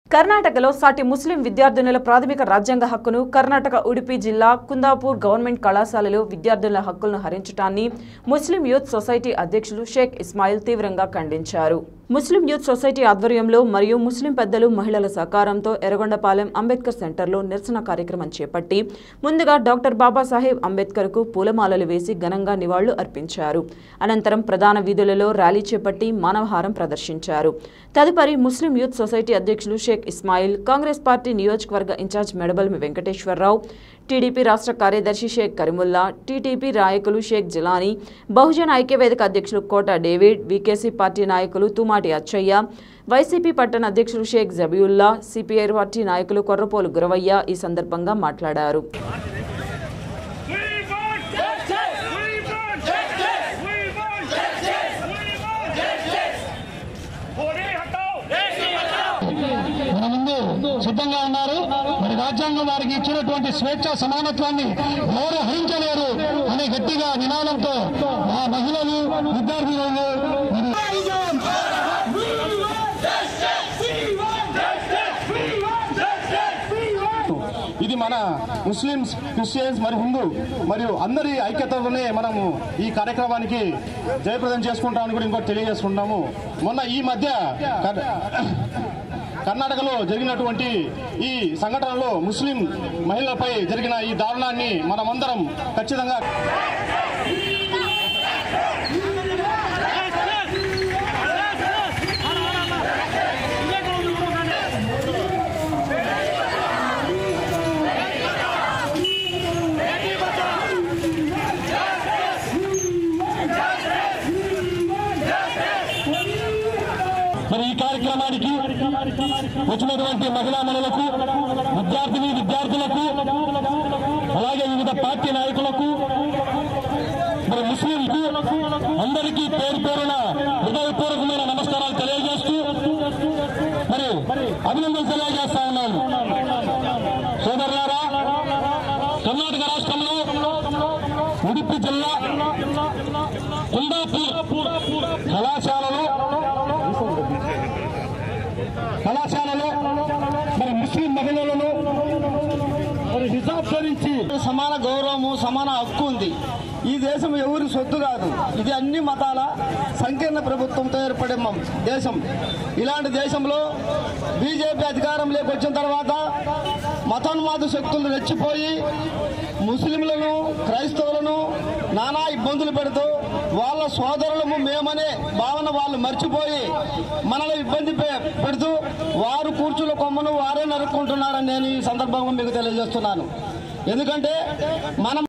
కర్ణాటకలో సాటి ముస్లిం విద్యార్థినుల ప్రాథమిక రాజ్యాంగ హక్కును కర్ణాటక ఉడిపి జిల్లా కుందాపూర్ గవర్నమెంట్ కళాశాలలో విద్యార్థుల హక్కులను హరించడాన్ని ముస్లిం యూత్ సొసైటీ అధ్యక్షులు షేక్ ఇస్మాయిల్ తీవ్రంగా ఖండించారు ముస్లిం యూత్ సొసైటీ ఆధ్వర్యంలో మరియు ముస్లిం పెద్దలు మహిళల సహకారంతో ఎర్రగొండపాలెం అంబేద్కర్ సెంటర్లో నిరసన కార్యక్రమం చేపట్టి ముందుగా డాక్టర్ బాబాసాహెబ్ అంబేద్కర్కు పూలమాలలు వేసి ఘనంగా నివాళులు అర్పించారు అనంతరం ప్రధాన వీధులలో ర్యాలీ చేపట్టి మానవహారం ప్రదర్శించారు తదుపరి ముస్లిం యూత్ సొసైటీ అధ్యక్షులు షేక్ ఇస్మాయిల్ కాంగ్రెస్ పార్టీ నియోజకవర్గ ఇన్ఛార్జ్ మెడబల్మి వెంకటేశ్వరరావు టీడీపీ రాష్ట్ర కార్యదర్శి షేక్ కరీముల్లా టీటీపీ నాయకులు షేక్ జిలానీ బహుజన ఐక్యవేదిక అధ్యక్షులు కోట డేవిడ్ వికేసీ పార్టీ నాయకులు తుమాటి అచ్చయ్య వైసీపీ పట్టణ అధ్యక్షులు షేక్ జబియుల్లా సిపిఐ పార్టీ నాయకులు కొర్రపోలు గురవయ్య ఈ సందర్భంగా మాట్లాడారు We want justice. We want justice. We want justice. We want justice. Modi హటాओ దేశీ హటాओ మన ముందు సిద్ధంగా ఉన్నారు మరి రాజ్యాంగం వారికి ఇచ్చినటువంటి స్వేచ్ఛ సమానత్వాన్ని ఎవరు హరించలేరు అనే గట్టిగా నినాదంతో మా మహిళలు విద్యార్థులు మరి ఇది మన ముస్లిమ్స్ క్రిస్టియన్స్ మరియు హిందూ మరియు అందరి ఐక్యతలోనే మనము ఈ కార్యక్రమానికి జయప్రదం చేసుకుంటామని కూడా ఇంకోటి తెలియజేసుకుంటాము మొన్న ఈ మధ్య కర్- కర్ణాటకలో జరిగినటువంటి ఈ సంఘటనలో ముస్లిం మహిళలపై జరిగిన ఈ దారుణాన్ని మనమందరం ఖచ్చితంగా మరి ఈ కార్యక్రమానికి వచ్చినటువంటి మహిళా మనులకు విద్యార్థిని విద్యార్థులకు అలాగే వివిధ పార్టీ నాయకులకు మరి ముస్లింకు అందరికీ పేరు పేరున హృదయపూర్వకమైన నమస్కారాలు తెలియజేస్తూ మరి అభినందనలు తెలియజేస్తా ఉన్నాను సోదరులారా కర్ణాటక రాష్ట్రంలో ఉడిపి జిల్లా కుందాపూర్ కళాశాలలో కళాశాలలో మరి ముస్లిం మహిళలను మరి హిజాబ్ ధరించి సమాన గౌరవము సమాన హక్కు ఉంది ఈ దేశం ఎవరి సొత్తు కాదు ఇది అన్ని మతాల సంకీర్ణ ప్రభుత్వంతో ఏర్పడే మ- దేశం ఇలాంటి దేశంలో బీజేపీ అధికారంలోకి వచ్చిన తర్వాత మతోన్మాద శక్తులు రెచ్చిపోయి ముస్లింలను క్రైస్తవులను నానా ఇబ్బందులు పెడుతూ వాళ్ళ సోదరులము మేమనే భావన వాళ్ళు మర్చిపోయి మనల్ని ఇబ్బంది పె- పెడుతూ వారు కూర్చున్న కొమ్మను వారే నరుక్కుంటున్నారని నేను ఈ సందర్భంగా మీకు తెలియజేస్తున్నాను ఎందుకంటే మనం